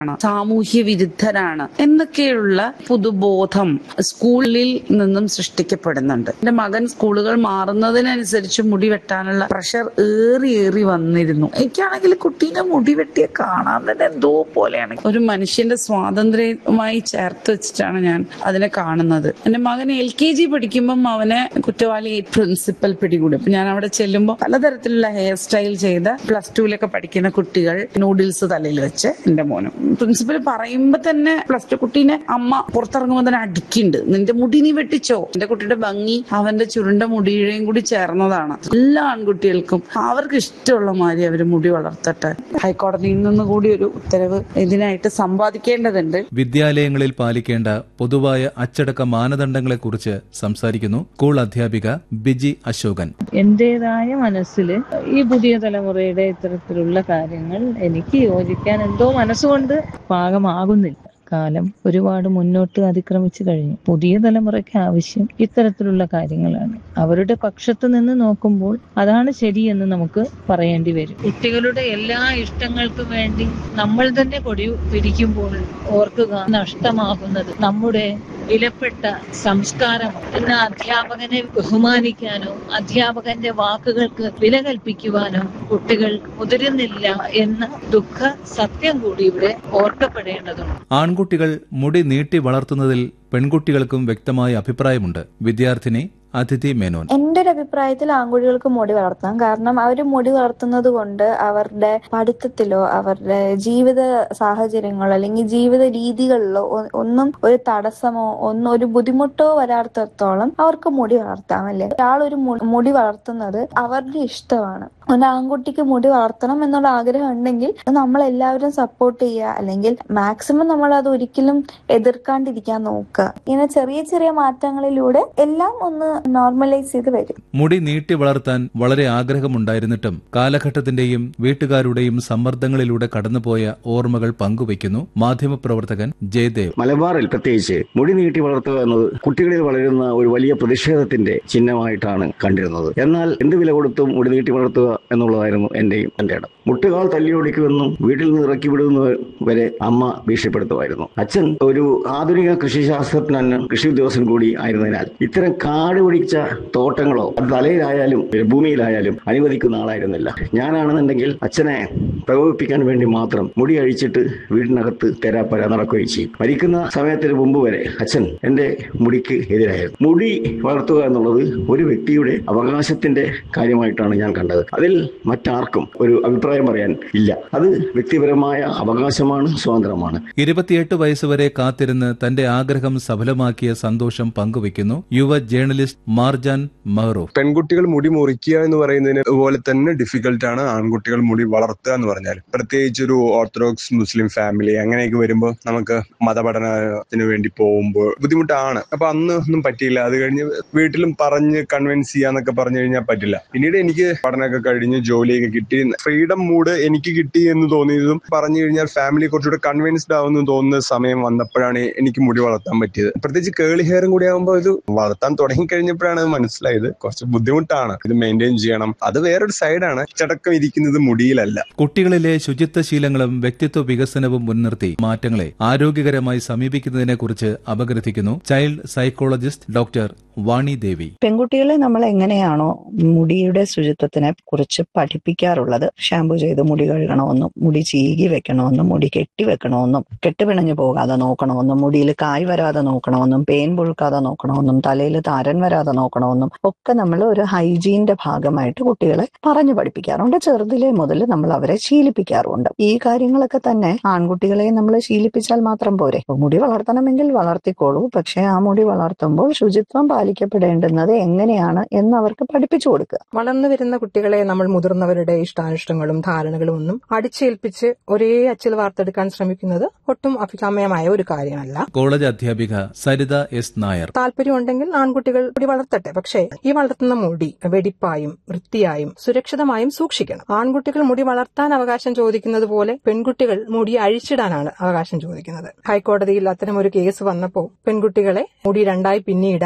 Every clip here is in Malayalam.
സാമൂഹ്യ വിരുദ്ധരാണ് എന്നൊക്കെയുള്ള പുതുബോധം സ്കൂളിൽ നിന്നും സൃഷ്ടിക്കപ്പെടുന്നുണ്ട് എന്റെ മകൻ സ്കൂളുകൾ മാറുന്നതിനനുസരിച്ച് മുടി വെട്ടാനുള്ള പ്രഷർ ഏറി ഏറി വന്നിരുന്നു എനിക്കാണെങ്കിൽ കുട്ടീനെ മുടി വെട്ടിയ കാണാൻ തന്നെ എന്തോ പോലെയാണ് ഒരു മനുഷ്യന്റെ സ്വാതന്ത്ര്യവുമായി ചേർത്ത് വെച്ചിട്ടാണ് ഞാൻ അതിനെ കാണുന്നത് എന്റെ മകൻ എൽ കെ ജി പഠിക്കുമ്പം അവനെ കുറ്റവാളി പ്രിൻസിപ്പൽ പിടികൂടി അപ്പൊ ഞാൻ അവിടെ ചെല്ലുമ്പോൾ പലതരത്തിലുള്ള ഹെയർ സ്റ്റൈൽ ചെയ്ത പ്ലസ് ടുവിലൊക്കെ പഠിക്കുന്ന കുട്ടികൾ നൂഡിൽസ് തലയിൽ വെച്ച് എന്റെ മോനും പ്രിൻസിപ്പൽ പറയുമ്പോ തന്നെ പ്ലസ് ടു കുട്ടീനെ അമ്മ പുറത്തിറങ്ങുമ്പോൾ തന്നെ അടിക്കുന്നുണ്ട് നിന്റെ മുടി നീ വെട്ടിച്ചോ എന്റെ കുട്ടിയുടെ ഭംഗി അവന്റെ ചുരുണ്ട മുടിയുടെയും കൂടി ചേർന്നതാണ് എല്ലാ ആൺകുട്ടികൾക്കും അവർക്ക് ഇഷ്ടമുള്ള മാതിരി അവര് മുടി വളർത്തട്ടെ ഹൈക്കോടതിയിൽ നിന്ന് കൂടി ഒരു ഉത്തരവ് ഇതിനായിട്ട് സമ്പാദിക്കേണ്ടതുണ്ട് വിദ്യാലയങ്ങളിൽ പാലിക്കേണ്ട പൊതുവായ അച്ചടക്ക മാനദണ്ഡങ്ങളെക്കുറിച്ച് സംസാരിക്കുന്നു സ്കൂൾ അധ്യാപിക ബിജി അശോകൻ എന്റേതായ മനസ്സിൽ ഈ പുതിയ തലമുറയുടെ ഇത്തരത്തിലുള്ള കാര്യങ്ങൾ എനിക്ക് യോജിക്കാൻ എന്തോ മനസ്സുകൊണ്ട് പാകമാകുന്നില്ല കാലം ഒരുപാട് മുന്നോട്ട് അതിക്രമിച്ചു കഴിഞ്ഞു പുതിയ തലമുറയ്ക്ക് ആവശ്യം ഇത്തരത്തിലുള്ള കാര്യങ്ങളാണ് അവരുടെ പക്ഷത്ത് നിന്ന് നോക്കുമ്പോൾ അതാണ് ശരിയെന്ന് നമുക്ക് പറയേണ്ടി വരും കുട്ടികളുടെ എല്ലാ ഇഷ്ടങ്ങൾക്കും വേണ്ടി നമ്മൾ തന്നെ കൊടി പിടിക്കുമ്പോൾ ഓർക്കുക നഷ്ടമാകുന്നത് നമ്മുടെ വിലപ്പെട്ട സംസ്കാരം എന്ന അധ്യാപകനെ ബഹുമാനിക്കാനോ അധ്യാപകന്റെ വാക്കുകൾക്ക് വില കൽപ്പിക്കുവാനോ കുട്ടികൾ മുതിരുന്നില്ല എന്ന ദുഃഖ സത്യം കൂടി ഇവിടെ ഓർക്കപ്പെടേണ്ടതുണ്ട് ആൺകുട്ടികൾ മുടി നീട്ടി വളർത്തുന്നതിൽ പെൺകുട്ടികൾക്കും വ്യക്തമായ അഭിപ്രായമുണ്ട് വിദ്യാർത്ഥിനി അതിഥി മേനോൻ എന്റെ ഒരു അഭിപ്രായത്തിൽ ആൺകുട്ടികൾക്ക് മുടി വളർത്താം കാരണം അവർ മുടി വളർത്തുന്നത് കൊണ്ട് അവരുടെ പഠിത്തത്തിലോ അവരുടെ ജീവിത സാഹചര്യങ്ങളോ അല്ലെങ്കിൽ ജീവിത രീതികളിലോ ഒ- ഒന്നും ഒരു തടസ്സമോ ഒന്നും ഒരു ബുദ്ധിമുട്ടോ വരാത്തത്തോളം അവർക്ക് മുടി വളർത്താം അല്ലേ ഒരാൾ ഒരു മു- മുടി വളർത്തുന്നത് അവരുടെ ഇഷ്ടമാണ് ഒരു ആൺകുട്ടിക്ക് മുടി വളർത്തണം എന്നുള്ള ആഗ്രഹം ഉണ്ടെങ്കിൽ അത് നമ്മൾ എല്ലാവരും സപ്പോർട്ട് ചെയ്യുക അല്ലെങ്കിൽ മാക്സിമം നമ്മൾ അത് ഒരിക്കലും എതിർക്കാണ്ടിരിക്കാൻ നോക്കുക ഇങ്ങനെ ചെറിയ ചെറിയ മാറ്റങ്ങളിലൂടെ എല്ലാം ഒന്ന് നോർമലൈസ് ചെയ്ത് വരും മുടി നീട്ടി വളർത്താൻ വളരെ ആഗ്രഹമുണ്ടായിരുന്നിട്ടും കാലഘട്ടത്തിന്റെയും വീട്ടുകാരുടെയും സമ്മർദ്ദങ്ങളിലൂടെ കടന്നുപോയ ഓർമ്മകൾ പങ്കുവയ്ക്കുന്നു മാധ്യമപ്രവർത്തകൻ ജയദേവ് മലബാറിൽ പ്രത്യേകിച്ച് മുടി നീട്ടി വളർത്തുക എന്നത് കുട്ടികളിൽ വളരുന്ന ഒരു വലിയ പ്രതിഷേധത്തിന്റെ ചിഹ്നമായിട്ടാണ് കണ്ടിരുന്നത് എന്നാൽ എന്ത് വില കൊടുത്തും മുടി നീട്ടി വളർത്തുക എന്നുള്ളതായിരുന്നു എന്റെയും എന്റെ ഇടം മുട്ടുകാൽ തല്ലിയൊടിക്കുമെന്നും വീട്ടിൽ നിന്ന് ഇറക്കി വിടുന്ന വരെ അമ്മ ഭീഷണിപ്പെടുത്തുമായിരുന്നു അച്ഛൻ ഒരു ആധുനിക കൃഷിശാസ്ത്രജ്ഞന് കൃഷി ഉദ്യോഗസ്ഥൻ കൂടി ആയിരുന്നതിനാൽ ഇത്തരം കാട് പിടിച്ച തോട്ടങ്ങളോ അത് തലയിലായാലും ഭൂമിയിലായാലും അനുവദിക്കുന്ന ആളായിരുന്നില്ല ഞാനാണെന്നുണ്ടെങ്കിൽ അച്ഛനെ പ്രകോപിപ്പിക്കാൻ വേണ്ടി മാത്രം മുടി അഴിച്ചിട്ട് വീടിനകത്ത് തെരാപ്പര നടക്കുകയും ചെയ്യും മരിക്കുന്ന സമയത്തിന് മുമ്പ് വരെ അച്ഛൻ എന്റെ മുടിക്ക് എതിരായിരുന്നു മുടി വളർത്തുക എന്നുള്ളത് ഒരു വ്യക്തിയുടെ അവകാശത്തിന്റെ കാര്യമായിട്ടാണ് ഞാൻ കണ്ടത് അതിൽ മറ്റാർക്കും ഒരു അഭിപ്രായം പറയാൻ ഇല്ല അത് വ്യക്തിപരമായ അവകാശമാണ് സ്വാതന്ത്ര്യമാണ് ഇരുപത്തിയെട്ട് വയസ്സുവരെ കാത്തിരുന്ന് തന്റെ ആഗ്രഹം സഫലമാക്കിയ സന്തോഷം പങ്കുവയ്ക്കുന്നു യുവ ജേർണലിസ്റ്റ് മാർജാൻ മഹറൂഫ് പെൺകുട്ടികൾ മുടി മുറിക്കുക എന്ന് പറയുന്നതിന് പോലെ തന്നെ ഡിഫിക്കൽട്ട് ആണ് ആൺകുട്ടികൾ മുടി വളർത്തുക എന്ന് പറഞ്ഞാൽ പ്രത്യേകിച്ച് ഒരു ഓർത്തഡോക്സ് മുസ്ലിം ഫാമിലി അങ്ങനെയൊക്കെ വരുമ്പോൾ നമുക്ക് മതപഠനത്തിന് വേണ്ടി പോകുമ്പോൾ ബുദ്ധിമുട്ടാണ് അപ്പൊ അന്ന് ഒന്നും പറ്റിയില്ല അത് കഴിഞ്ഞ് വീട്ടിലും പറഞ്ഞ് കൺവിൻസ് ചെയ്യാന്നൊക്കെ പറഞ്ഞു കഴിഞ്ഞാൽ പറ്റില്ല പിന്നീട് എനിക്ക് പഠനമൊക്കെ കഴിഞ്ഞ് ജോലിയൊക്കെ കിട്ടി ഫ്രീഡം മൂഡ് എനിക്ക് കിട്ടി എന്ന് തോന്നിയതും പറഞ്ഞു കഴിഞ്ഞാൽ ഫാമിലി കുറച്ചുകൂടെ കൺവിൻസ്ഡ് ആവുന്നു തോന്നുന്ന സമയം വന്നപ്പോഴാണ് എനിക്ക് മുടി വളർത്താൻ പറ്റിയത് പ്രത്യേകിച്ച് കേളി ഹെയറും കൂടി ആകുമ്പോൾ ഇത് വളർത്താൻ തുടങ്ങി കഴിഞ്ഞപ്പോഴാണ് അത് മനസ്സിലായത് കുറച്ച് ബുദ്ധിമുട്ടാണ് ഇത് മെയിൻറ്റെയിൻ ചെയ്യണം അത് വേറൊരു സൈഡാണ് ചടക്കം ഇരിക്കുന്നത് മുടിയിലല്ല കുട്ടികളിലെ ശുചിത്വ ശീലങ്ങളും വ്യക്തിത്വ വികസനവും മുൻനിർത്തി മാറ്റങ്ങളെ ആരോഗ്യകരമായി സമീപിക്കുന്നതിനെക്കുറിച്ച് അപഗ്രഥിക്കുന്നു child psychologist doctor Vani Devi പെൺകുട്ടികളെ നമ്മൾ എങ്ങനെയാണോ മുടിയുടെ ശുചിത്വത്തിനെ കുറിച്ച് പഠിപ്പിക്കാറുള്ളത് ഷാമ്പു ചെയ്ത് മുടി കഴുകണമെന്നും മുടി ചീകി വെക്കണമെന്നും മുടി കെട്ടി വെക്കണമെന്നും കെട്ടുപിണഞ്ഞു പോകാതെ നോക്കണമെന്നും മുടിയിൽ കായ് വരാതെ നോക്കണമെന്നും പേൻ പുഴുക്കാതെ നോക്കണമെന്നും തലയിൽ താരൻ വരാതെ നോക്കണമെന്നും ഒക്കെ നമ്മൾ ഒരു ഹൈജീന്റെ ഭാഗമായിട്ട് കുട്ടികളെ പറഞ്ഞു പഠിപ്പിക്കാറുണ്ട് ചെറുതിലെ മുതൽ നമ്മൾ അവരെ ശീലിപ്പിക്കാറുണ്ട് ഈ കാര്യങ്ങളൊക്കെ തന്നെ ആൺകുട്ടികളെ നമ്മൾ ശീലിപ്പിച്ചാൽ മാത്രം പോരെ ഇപ്പൊ മുടി വളർത്തണമെങ്കിൽ വളർത്തിക്കോളൂ പക്ഷെ ആ മുടി വളർത്തുമ്പോൾ ശുചിത്വം പാലിക്കപ്പെടേണ്ടുന്നത് എങ്ങനെയാണ് എന്ന് അവർക്ക് പഠിപ്പിച്ചു കൊടുക്കുക വളർന്നു വരുന്ന കുട്ടികളെ നമ്മൾ മുതിർന്നവരുടെ ഇഷ്ടാനിഷ്ടങ്ങളും ധാരണകളും ഒന്നും അടിച്ചേൽപ്പിച്ച് ഒരേ അച്ചിൽ വാർത്തെടുക്കാൻ ശ്രമിക്കുന്നത് ഒട്ടും അഭികാമ്യമായ ഒരു കാര്യമല്ല കോളേജ് അധ്യാപിക സരിത എസ് നായർ താല്പര്യമുണ്ടെങ്കിൽ ആൺകുട്ടികൾ മുടി വളർത്തട്ടെ പക്ഷേ ഈ വളർത്തുന്ന മുടി വെടിപ്പായും വൃത്തിയായും സുരക്ഷിതമായും സൂക്ഷിക്കണം ആൺകുട്ടികൾ മുടി വളർത്താൻ അവകാശം ചോദിക്കുന്നത് പോലെ പെൺകുട്ടികൾ മുടി അഴിച്ചിടാനാണ് അവകാശം ചോദിക്കുന്നത് ഹൈക്കോടതിയിൽ അത്തരം ഒരു കേസ് വന്നപ്പോൾ പെൺകുട്ടികളെ മുടി രണ്ടായി പിന്നിയിടാൻ സ്കൂളുകൾ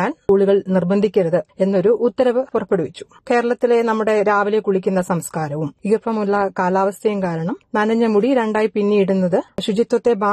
നൂലുകൾ നിർബന്ധിക്കരുത് എന്നൊരു ഉത്തരവ് പുറപ്പെടുവിച്ചു കേരളത്തിലെ നമ്മുടെ രാവിലെ കുളിക്കുന്ന സംസ്കാരവും ഈർപ്പമുള്ള കാലാവസ്ഥയും കാരണം നനഞ്ഞ മുടി രണ്ടായി പിന്നിയിടുന്നത് ശുചിത്വത്തെ